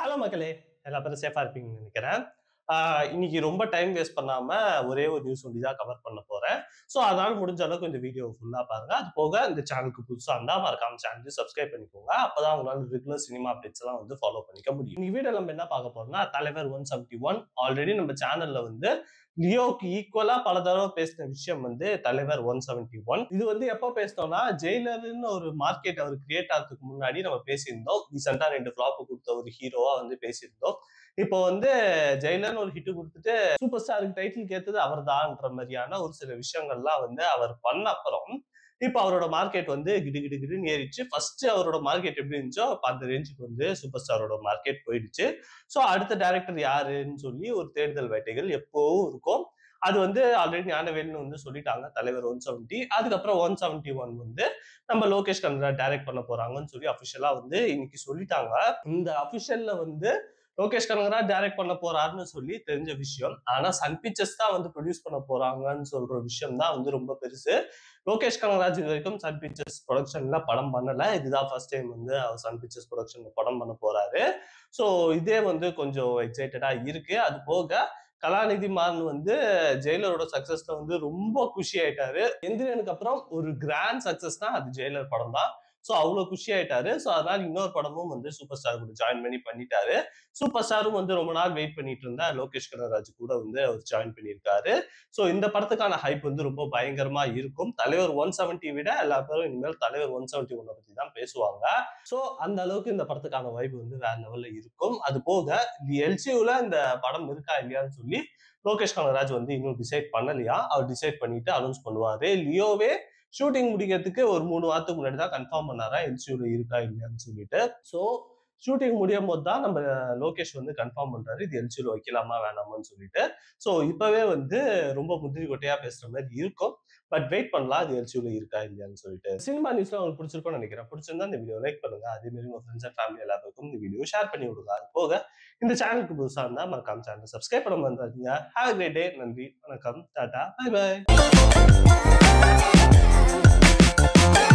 hello மக்களே எல்லா பேரும் சேஃபா இருப்பீங்கன்னு நினைக்கிறேன் ஆஹ் இன்னைக்கு ரொம்ப டைம் வேஸ்ட் பண்ணாம ஒரே ஒரு நியூஸ் ஒண்டி தான் கவர் பண்ண போறேன் ஸோ அதனால முடிஞ்ச அளவுக்கு இந்த வீடியோ ஃபுல்லா பாருங்க அது போக இந்த சேனலுக்கு புதுசா இருந்தா மறக்காம சேனலுக்கு சப்ஸ்கிரைப் பண்ணிக்கோங்க அப்பதான் உங்களால ரெகுலர் சினிமா அப்டேட்ஸ் எல்லாம் வந்து ஃபாலோ பண்ணிக்க முடியும் இன்னைக்கு வீடியோ நம்ம என்ன பார்க்க போறோம்னா தலைவர் ஒன் செவன்டி ஒன் ஆல்ரெடி நம்ம சேனல்ல வந்து லியோக்கு ஈக்குவலா பல தடவை பேசின விஷயம் வந்து தலைவர் ஒன் செவன்டி ஒன் இது வந்து எப்போ பேசினோம்னா ஜெயிலர்னு ஒரு மார்க்கெட் அவர் கிரியேட் ஆகிறதுக்கு முன்னாடி நம்ம பேசியிருந்தோம் ரீசெண்டா ரெண்டு ஃபிளாப் கொடுத்த ஒரு ஹீரோவா வந்து பேசியிருந்தோம் இப்போ வந்து ஜெயிலர்னு ஒரு ஹிட் கொடுத்துட்டு சூப்பர் ஸ்டாருக்கு டைட்டில் கேட்டது அவர் தான்ன்ற மாதிரியான ஒரு சில விஷயங்கள்லாம் வந்து அவர் பண்ண அப்புறம் இப்போ அவரோட மார்க்கெட் வந்து கிடு கிடு கிடுன்னு ஏறிச்சு ஃபர்ஸ்ட் அவரோட மார்க்கெட் எப்படி இருந்துச்சோ அப்ப அந்த ரேஞ்சுக்கு வந்து சூப்பர் ஸ்டாரோட மார்க்கெட் போயிடுச்சு ஸோ அடுத்த டேரக்டர் யாருன்னு சொல்லி ஒரு தேடுதல் வேட்டைகள் எப்போவும் இருக்கும் அது வந்து ஆல்ரெடி ஞானவேல்னு வந்து சொல்லிட்டாங்க தலைவர் ஒன் செவன்ட்டி அதுக்கப்புறம் ஒன் செவன்ட்டி ஒன் வந்து நம்ம லோகேஷ் கனகரா டைரக்ட் பண்ண போறாங்கன்னு சொல்லி அஃபிஷியலா வந்து இன்னைக்கு சொல்லிட்டாங்க இந்த அஃபிஷியல்ல வந்து லோகேஷ் கனகரா டைரக்ட் பண்ண போறாருன்னு சொல்லி தெரிஞ்ச விஷயம் ஆனா சன் பிக்சர்ஸ் தான் வந்து ப்ரொடியூஸ் பண்ண போறாங்கன்னு சொல்ற விஷயம் தான் வந்து ரொம்ப பெருசு லோகேஷ் கனகராஜ் இது வரைக்கும் சன் பிக்சர்ஸ் ப்ரொடக்ஷன்ல படம் பண்ணல இதுதான் ஃபர்ஸ்ட் டைம் வந்து அவர் சன் பிக்சர்ஸ் ப்ரொடக்ஷன்ல படம் பண்ண போறாரு ஸோ இதே வந்து கொஞ்சம் எக்ஸைட்டடா இருக்கு அது போக கலாநிதி மாறன் வந்து ஜெயிலரோட சக்சஸ்ல வந்து ரொம்ப குஷி ஆயிட்டாரு எந்திரனுக்கு அப்புறம் ஒரு கிராண்ட் சக்சஸ்னா அது ஜெயிலர் படம் தான் ஸோ அவ்வளோ குஷி ஆயிட்டாரு ஸோ அதனால இன்னொரு படமும் வந்து சூப்பர் ஸ்டார் கூட ஜாயின் பண்ணி பண்ணிட்டாரு சூப்பர் ஸ்டாரும் வந்து ரொம்ப நாள் வெயிட் பண்ணிட்டு இருந்தா லோகேஷ் கனகராஜ் கூட வந்து அவர் ஜாயின் பண்ணியிருக்காரு ஸோ இந்த படத்துக்கான ஹைப் வந்து ரொம்ப பயங்கரமா இருக்கும் தலைவர் ஒன் செவன்ட்டி விட எல்லா பேரும் இனிமேல் தலைவர் ஒன் செவன்ட்டி ஒன்னை பத்தி தான் பேசுவாங்க ஸோ அந்த அளவுக்கு இந்த படத்துக்கான வைப் வந்து வேற லெவல்ல இருக்கும் அது போக எல்சியூல இந்த படம் இருக்கா இல்லையான்னு சொல்லி லோகேஷ் கனகராஜ் வந்து இன்னும் டிசைட் பண்ணலையா அவர் டிசைட் பண்ணிட்டு அனௌன்ஸ் பண்ணுவாரு லியோவே ஷூட்டிங் முடிக்கிறதுக்கு ஒரு மூணு வாரத்துக்கு முன்னாடி தான் கன்ஃபார்ம் பண்ணாரா எல்சியூல இருக்கா இல்லையான்னு சொல்லிட்டு ஸோ ஷூட்டிங் முடியும் போது தான் நம்ம லோகேஷ் வந்து கன்ஃபார்ம் பண்றாரு இது எல்சியூல வைக்கலாமா வேணாமான்னு சொல்லிட்டு ஸோ இப்பவே வந்து ரொம்ப முந்திரி கொட்டையா பேசுற மாதிரி இருக்கும் பட் வெயிட் பண்ணலாம் அது எல்சியூல இருக்கா இல்லையான்னு சொல்லிட்டு சினிமா நியூஸ்ல உங்களுக்கு பிடிச்சிருக்கும்னு நினைக்கிறேன் பிடிச்சிருந்தா இந்த வீடியோ லைக் பண்ணுங்க அதே மாதிரி உங்க ஃப்ரெண்ட்ஸ் அண்ட் ஃபேமிலி எல்லாருக்கும் இந்த வீடியோ ஷேர் பண்ணி விடுங்க அது போக இந்த சேனலுக்கு புதுசா இருந்தா மறக்காம சேனல் சப்ஸ்கிரைப் பண்ண மறந்துடாதீங்க ஹேவ் கிரேட் டே நன்றி வணக்கம் டாடா பை பை